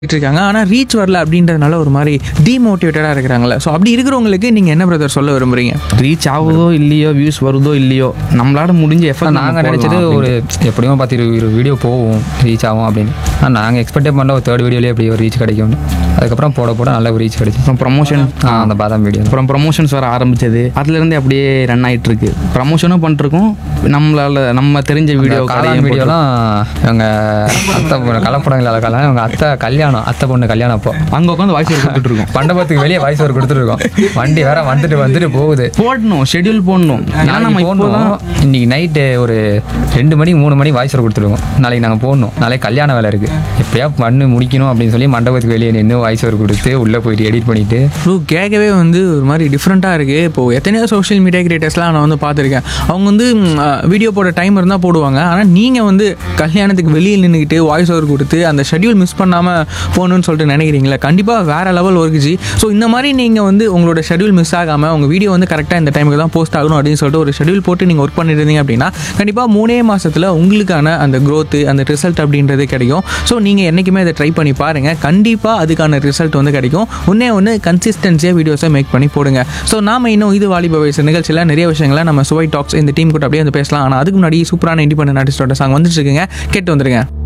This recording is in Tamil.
இருக்காங்க ஆனால் ரீச் வரல அப்படின்றதுனால ஒரு மாதிரி டிமோட்டிவேட்டடாக இருக்கிறாங்களே ஸோ அப்படி இருக்கிறவங்களுக்கு நீங்கள் என்ன பிரதர் சொல்ல விரும்புறீங்க ரீச் ஆகுதோ இல்லையோ வியூஸ் வருதோ இல்லையோ நம்மளால முடிஞ்ச எஃபர்ட் நாங்கள் நினச்சது ஒரு எப்படியும் பார்த்து இரு இரு வீடியோ போகும் ரீச் ஆகும் அப்படின்னு ஆனால் நாங்கள் எக்ஸ்பெக்டே பண்ண ஒரு தேர்ட் வீடியோலேயே எப்படி ஒரு ரீச் கிடைக்கும்னு அதுக்கப்புறம் போட போட நல்ல ரீச் கிடைக்கும் அப்புறம் ப்ரமோஷன் ஆ அந்த பாதாம் வீடியோ அப்புறம் ப்ரமோஷன்ஸ் வர ஆரம்பிச்சது அதுலேருந்து அப்படியே ரன் ஆயிட்டு இருக்கு ப்ரமோஷனும் பண்ணிருக்கோம் நம்மளால நம்ம தெரிஞ்ச வீடியோ காளான் வீடியோலாம் எங்கள் அத்தை பொண்ணு கலப்படங்கள் கல்யாணம் எங்கள் அத்தை கல்யாணம் அத்தை பொண்ணு கல்யாணம் அப்போ அங்கே உட்காந்து வாய்ஸ் கொடுத்துட்டு இருக்கோம் மண்டபத்துக்கு வெளியே வாய்ஸ் ஓவர் கொடுத்துருக்கோம் வண்டி வேற வந்துட்டு வந்துட்டு போகுது போடணும் ஷெட்யூல் போடணும் ஏன்னா நம்ம நாளைக்கு இப்போதான் போடணும் இன்னைக்கு நைட்டு ஒரு ரெண்டு மணி மூணு மணி வாய்ஸ் ஓவர் கொடுத்துருவோம் நாளைக்கு நாங்கள் போடணும் நாளைக்கு கல்யாண வேலை இருக்கு எப்படியா பண்ணு முடிக்கணும் அப்படின்னு சொல்லி மண்டபத்துக்கு வெளியே நின்று வாய்ஸ் ஓவர் கொடுத்து உள்ளே போயிட்டு எடிட் பண்ணிட்டு ப்ரூ கேட்கவே வந்து ஒரு மாதிரி டிஃப்ரெண்ட்டாக இருக்குது இப்போது எத்தனையோ சோஷியல் மீடியா கிரியேட்டர்ஸ்லாம் நான் வந்து பார்த்துருக்கேன் அவங்க வந்து வீடியோ போட டைம் இருந்தால் போடுவாங்க ஆனால் நீங்கள் வந்து கல்யாணத்துக்கு வெளியில் நின்றுக்கிட்டு வாய்ஸ் ஓவர் கொடுத்து அந்த ஷெட்யூல் மிஸ் பண்ணாமல் போகணும்னு சொல்லிட்டு நினைக்கிறீங்களா கண்டிப்பாக வேறு லெவல் ஒர்க் ஜி ஸோ இந்த மாதிரி நீங்கள் வந்து உங்களோட ஷெட்யூல் மிஸ் ஆகாமல் உங்கள் வீடியோ வந்து கரெக்டாக இந்த டைமுக்கு தான் போஸ்ட் ஆகணும் அப்படின்னு சொல்லிட்டு ஒரு ஷெட்யூல் போட்டு நீங்கள் ஒர்க் பண்ணிட்டு இருந்தீங்க அப்படின்னா கண்டிப்பாக மூணே மாசத்துல உங்களுக்கான அந்த growth அந்த ரிசல்ட் அப்படின்றது கிடைக்கும் ஸோ நீங்கள் என்றைக்குமே அதை ட்ரை பண்ணி பாருங்கள் கண்டிப்பாக அதுக்கான ரிசல்ட் வந்து கிடைக்கும் ஒன்றே ஒன்று கன்சிஸ்டன்சியாக வீடியோஸை மேக் பண்ணி போடுங்க ஸோ நாம இன்னும் இது வாலிப வயசு நிகழ்ச்சியில் நிறைய விஷயங்களை நம்ம சுவை டாக்ஸ் இந்த டீம் கூட அப்படியே வந்து பேசலாம் ஆனால் அதுக்கு முன்னாடி சூப்பரான இண்டிபெண்டன்ட் ஆர்டிஸ்டோட சாங் வந்துட்டு இருக்குங்க கேட்டு வந்துருங்க